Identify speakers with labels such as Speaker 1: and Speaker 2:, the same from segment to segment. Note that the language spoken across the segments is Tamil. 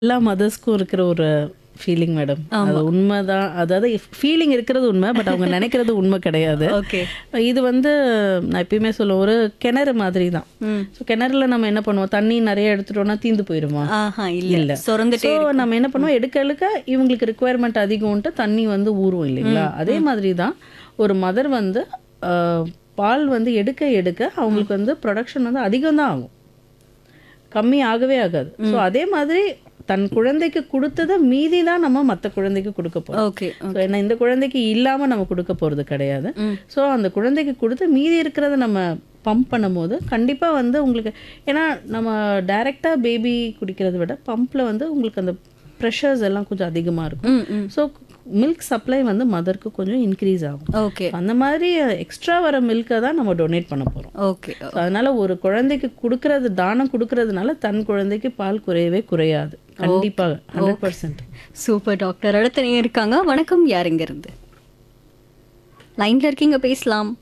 Speaker 1: எல்லா மதர்ஸ்க்கும் இருக்கிற ஒரு ஃபீலிங் மேடம் அது உண்மைதான் அதாவது ஃபீலிங் இருக்கிறது உண்மை பட் அவங்க நினைக்கிறது உண்மை கிடையாது
Speaker 2: ஓகே
Speaker 1: இது வந்து நான் எப்பயுமே சொல்லுவேன் ஒரு கிணறு மாதிரி தான் ஸோ கிணறுல நம்ம என்ன பண்ணுவோம் தண்ணி நிறைய எடுத்துட்டோம்னா தீந்து போயிடுமா
Speaker 2: ஆஹா இல்ல சொரந்துட்டே
Speaker 1: ஸோ நம்ம என்ன பண்ணுவோம் எடுக்க எடுக்க இவங்களுக்கு ரிக்குவயர்மெண்ட் அதிகம்ன்ட்டு தண்ணி வந்து ஊறும் இல்லைங்களா அதே மாதிரி தான் ஒரு மதர் வந்து ஆஹ், பால் வந்து எடுக்க எடுக்க அவங்களுக்கு வந்து ப்ரொடக்ஷன் வந்து அதிகம் தான் ஆகும் கம்மி ஆகவே ஆகாது ஸோ அதே மாதிரி தன் குழந்தைக்கு கொடுத்ததை மீதி தான் நம்ம மற்ற குழந்தைக்கு கொடுக்க போகிறோம்
Speaker 2: ஓகே
Speaker 1: ஸோ ஏன்னா இந்த குழந்தைக்கு இல்லாமல் நம்ம கொடுக்க போகிறது கிடையாது ஸோ அந்த குழந்தைக்கு கொடுத்து மீதி இருக்கிறத நம்ம பம்ப் பண்ணும்போது கண்டிப்பாக வந்து உங்களுக்கு ஏன்னா நம்ம டைரெக்டாக பேபி குடிக்கிறத விட பம்பில் வந்து உங்களுக்கு அந்த ப்ரெஷர்ஸ் எல்லாம் கொஞ்சம் அதிகமாக இருக்கும்
Speaker 2: ம் ம்
Speaker 1: ஸோ மில்க் சப்ளை வந்து மதருக்கு கொஞ்சம் இன்க்ரீஸ் ஆகும்
Speaker 2: ஓகே
Speaker 1: அந்த மாதிரி எக்ஸ்ட்ரா வர மில்கை தான் நம்ம டொனேட் பண்ண போகிறோம்
Speaker 2: ஓகே
Speaker 1: அதனால ஒரு குழந்தைக்கு கொடுக்கறது தானம் கொடுக்கறதுனால தன் குழந்தைக்கு பால் குறையவே குறையாது கண்டிப்பாக ஹண்ட்ரட் பர்சன்ட்
Speaker 2: சூப்பர் டாக்டர் அடுத்த நீங்க இருக்காங்க வணக்கம் யாருங்க இருந்து லைன்ல இருக்கீங்க பேசலாம்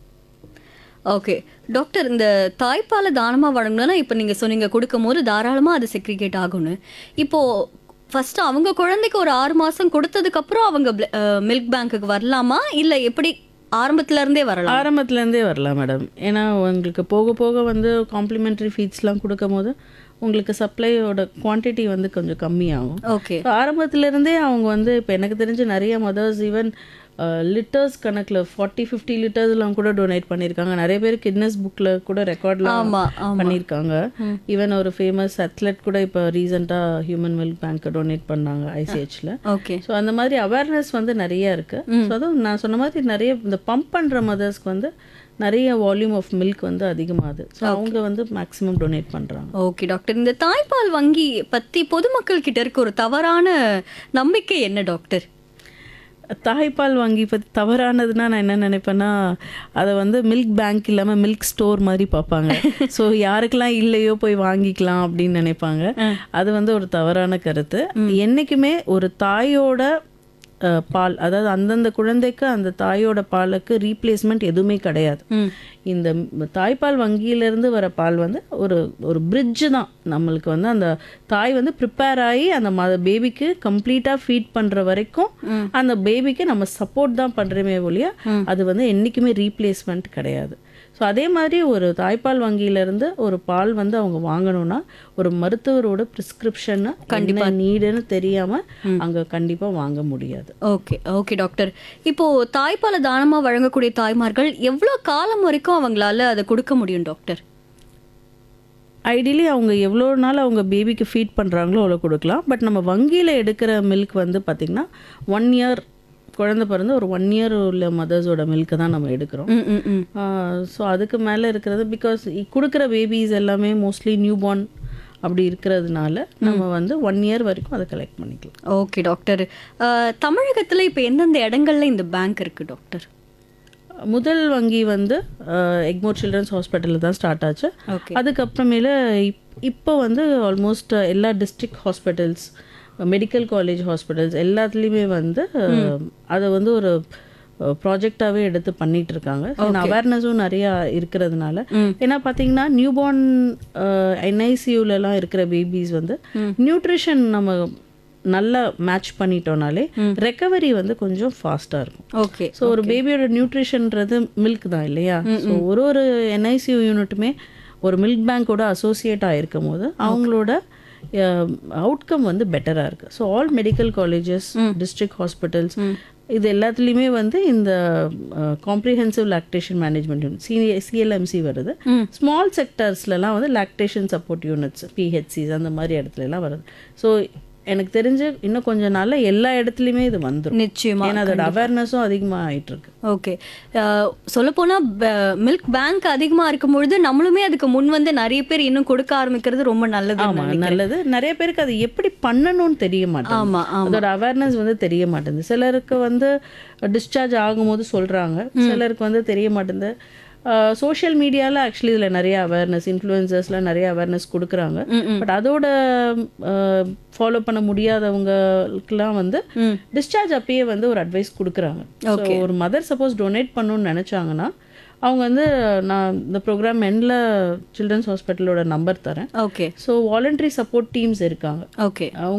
Speaker 2: ஓகே டாக்டர் இந்த தாய்ப்பாலை தானமாக வழங்கணும்னா இப்போ நீங்கள் சொன்னீங்க கொடுக்கும் போது தாராளமாக அது செக்ரிகேட் ஆகும்னு இப்போது ஃபர்ஸ்ட் அவங்க குழந்தைக்கு ஒரு ஆறு மாதம் கொடுத்ததுக்கப்புறம் அவங்க மில்க் பேங்க்குக்கு வரலாமா இல்லை எப்படி ஆரம்பத்துல இருந்தே வரலாம்
Speaker 1: ஆரம்பத்துலேருந்தே வரலாம் மேடம் ஏன்னா உங்களுக்கு போக போக வந்து காம்ப்ளிமெண்ட்ரி ஃபீட்ஸ்லாம் கொடுக்கும் போது உங்களுக்கு சப்ளையோட குவான்டிட்டி வந்து கொஞ்சம் கம்மியாகும்
Speaker 2: ஓகே
Speaker 1: So, ஆரம்பத்திலிருந்தே அவங்க வந்து இப்போ எனக்கு தெரிஞ்சு நிறைய மதர்ஸ் ஈவன் லிட்டர்ஸ் கணக்கில் ஃபார்ட்டி ஃபிஃப்டி லிட்டர்ஸ்லாம் கூட டொனேட் பண்ணியிருக்காங்க நிறைய பேர் கிட்னஸ் புக்கில் கூட ரெக்கார்ட்லாம்
Speaker 2: ஆமா ஆமா
Speaker 1: பண்ணியிருக்காங்க ஈவன் ஒரு ஃபேமஸ் அத்லெட் கூட இப்போ ரீசெண்டாக ஹியூமன் மில்க் பேங்க் டொனேட் பண்ணாங்க ஐசிஹெச்சில்
Speaker 2: ஓகே
Speaker 1: ஸோ அந்த மாதிரி அவேர்னஸ் வந்து நிறைய இருக்கு ஸோ அதுவும் நான் சொன்ன மாதிரி நிறைய இந்த பம்ப் பண்ணுற மதர்ஸ்க்கு வந்து நிறைய வால்யூம் ஆஃப் மில்க் வந்து அதிகமாகுது ஸோ அவங்க வந்து மேக்ஸிமம் டொனேட் பண்ணுறாங்க
Speaker 2: ஓகே டாக்டர் இந்த தாய்ப்பால் வங்கி பத்தி பொதுமக்கள் கிட்ட இருக்க ஒரு தவறான நம்பிக்கை என்ன டாக்டர்
Speaker 1: தாய்ப்பால் வாங்கி பற்றி தவறானதுன்னா நான் என்ன நினைப்பேன்னா அதை வந்து மில்க் பேங்க் இல்லாமல் மில்க் ஸ்டோர் மாதிரி பார்ப்பாங்க ஸோ யாருக்கெல்லாம் இல்லையோ போய் வாங்கிக்கலாம் அப்படின்னு நினைப்பாங்க அது வந்து ஒரு தவறான கருத்து என்றைக்குமே ஒரு தாயோட அஹ், பால் அதாவது அந்தந்த குழந்தைக்கு அந்த தாயோட பாலுக்கு ரீப்ளேஸ்மெண்ட் எதுவுமே கிடையாது இந்த ம்- தாய்ப்பால் வங்கியிலேருந்து வர பால் வந்து ஒரு ஒரு பிரிட்ஜு தான் நம்மளுக்கு வந்து அந்த தாய் வந்து ப்ரிப்பேர் ஆகி அந்த ம பேபிக்கு கம்ப்ளீட்டாக ஃபீட் பண்ணுற வரைக்கும் அந்த பேபிக்கு நம்ம சப்போர்ட் தான் பண்ணுறோமே ஒழிய அது வந்து என்றைக்குமே ரீப்ளேஸ்மெண்ட் கிடையாது ஸோ அதே மாதிரி ஒரு தாய்ப்பால் வங்கியிலேருந்து ஒரு பால் வந்து அவங்க வாங்கணும்னா ஒரு மருத்துவரோட ப்ரிஸ்கிரிப்ஷன் கண்டிப்பாக நீடுன்னு தெரியாமல் அங்கே கண்டிப்பாக வாங்க முடியாது
Speaker 2: ஓகே ஓகே டாக்டர் இப்போ தாய்ப்பாலை தானமா வழங்கக்கூடிய தாய்மார்கள் எவ்வளவு காலம் வரைக்கும் அவங்களால அதை கொடுக்க முடியும் டாக்டர்
Speaker 1: ஐடியலி அவங்க எவ்வளோ நாள் அவங்க பேபிக்கு ஃபீட் பண்ணுறாங்களோ அவ்வளோ கொடுக்கலாம் பட் நம்ம வங்கியில் எடுக்கிற மில்க் வந்து பார்த்திங்கன்னா ஒன் இயர் குழந்தை பிறந்து ஒரு ஒன் இயர் உள்ள மதர்ஸோட மில்க்கை தான் நம்ம எடுக்கிறோம்
Speaker 2: ம் ம் ம்
Speaker 1: ஸோ அதுக்கு மேலே இருக்கிறது பிகாஸ் கொடுக்குற பேபிஸ் எல்லாமே மோஸ்ட்லி நியூ பார்ன் அப்படி இருக்கிறதுனால நம்ம வந்து ஒன் இயர் வரைக்கும் அதை கலெக்ட் பண்ணிக்கலாம்
Speaker 2: ஓகே டாக்டர் அஹ், தமிழகத்துல இப்போ எந்தெந்த இடங்கள்ல இந்த பேங்க் இருக்கு டாக்டர்
Speaker 1: முதல் வங்கி வந்து எக்மோர் சில்ட்ரன்ஸ் ஹாஸ்பிட்டலில் தான் ஸ்டார்ட் ஆச்சு
Speaker 2: ஓகே
Speaker 1: அதுக்கப்புறமேல இப்- இப்போ வந்து ஆல்மோஸ்ட் எல்லா district hospitals medical college hospitals எல்லாத்துலேயுமே வந்து அதை வந்து ஒரு ப்ராஜெக்டாகவே எடுத்து பண்ணிட்டு இருக்காங்க அவேர்னஸும் நிறையா இருக்கிறதுனால ஏன்னா பார்த்தீங்கன்னா நியூபார்ன் என்ஐசியூலலாம் இருக்கிற பேபிஸ் வந்து நியூட்ரிஷன் நம்ம நல்லா மேட்ச் பண்ணிட்டோம்னாலே ரெக்கவரி வந்து கொஞ்சம் ஃபாஸ்ட்டாக இருக்கும்
Speaker 2: ஓகே
Speaker 1: ஸோ ஒரு பேபியோட நியூட்ரிஷன்ன்றது மில்க் தான் இல்லையா ஸோ ஒரு ஒரு என்ஐசியூ யூனிட்டுமே ஒரு மில்க் பேங்கோட அசோசியேட் ஆகிருக்கும் போது அவங்களோட அவுட்கம் வந்து பெட்டராக இருக்குது so all medical colleges district hospitals இது எல்லாத்துலேயுமே வந்து இந்த comprehensive lactation management unit C CLMC வருது ஸ்மால் செக்டர்ஸ்லலாம் வந்து லாக்டேஷன் சப்போர்ட் யூனிட்ஸ் பிஹெச்சிஸ் அந்த மாதிரி இடத்துல எல்லாம் வருது ஸோ எனக்கு தெரிஞ்சு இன்னும் கொஞ்ச நாள்ல எல்லா இடத்துலையுமே இது வந்துடும்
Speaker 2: நிச்சயமா
Speaker 1: ஏன்னா அதோட அவேர்னஸும் அதிகமாக ஆயிட்டு இருக்கு
Speaker 2: ஓகே சொல்லப்போனா மில்க் பேங்க் அதிகமா இருக்கும் பொழுது நம்மளுமே அதுக்கு முன் வந்து நிறைய பேர் இன்னும் கொடுக்க ஆரம்பிக்கிறது ரொம்ப நல்லது
Speaker 1: ஆமா நல்லது நிறைய பேருக்கு அது எப்படி பண்ணணும்னு தெரிய மாட்டேங்குது
Speaker 2: ஆமா ஆமா
Speaker 1: அதோட அவேர்னஸ் வந்து தெரிய மாட்டேங்குது சிலருக்கு வந்து டிஸ்சார்ஜ் ஆகும்போது சொல்றாங்க சிலருக்கு வந்து தெரிய மாட்டேங்குது சோஷியல் மீடியாவில் ஆக்சுவலி இதில் நிறைய அவேர்னஸ் இன்ஃப்ளூயன்சர்ஸ்லாம் நிறைய அவேர்னஸ் கொடுக்குறாங்க பட் அதோட ஃபாலோ பண்ண முடியாதவங்களுக்குலாம் வந்து டிஸ்சார்ஜ் அப்பயே வந்து ஒரு அட்வைஸ் கொடுக்குறாங்க ஸோ ஒரு மதர் சப்போஸ் டொனேட் பண்ணணும்னு நினச்சாங்கன்னா அவங்க வந்து நான் இந்த ப்ரோக்ராம் எண்டில் சில்ட்ரன்ஸ் ஹாஸ்பிட்டலோட நம்பர் தரேன்
Speaker 2: okay
Speaker 1: so voluntary support teams இருக்காங்க
Speaker 2: ஓகே
Speaker 1: அவங்க